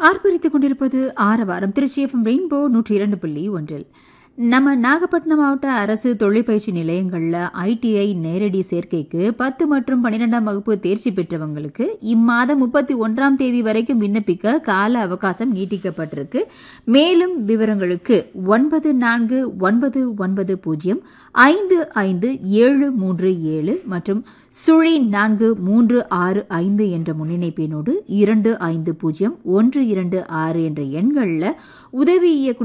ஆர்ப்பரித்துக் கொண்டிருப்பது ஆரவாரம் Trichy FM rainbow நூற்றி இரண்டு புள்ளி ஒன்றில் நம்ம நாகப்பட்டினம் மாவட்ட அரசு தொழிற்பயிற்சி நிலையங்களில் ஐடிஐ நேரடி சேர்க்கைக்கு பத்து மற்றும் பன்னிரெண்டாம் வகுப்பு தேர்ச்சி பெற்றவங்களுக்கு இம்மாதம் முப்பத்தி ஒன்றாம் தேதி வரைக்கும் விண்ணப்பிக்க கால அவகாசம் நீட்டிக்கப்பட்டிருக்கு மேலும் விவரங்களுக்கு ஒன்பது நான்கு ஒன்பது ஒன்பது பூஜ்ஜியம் ஐந்து ஐந்து ஏழு மூன்று ஏழு மற்றும் சுழி நான்கு மூன்று ஆறு ஐந்து என்ற முன்னிணைப்பினோடு இரண்டு ஐந்து பூஜ்ஜியம் ஒன்று இரண்டு ஆறு என்ற எண்களில் உதவி இயக்குனர்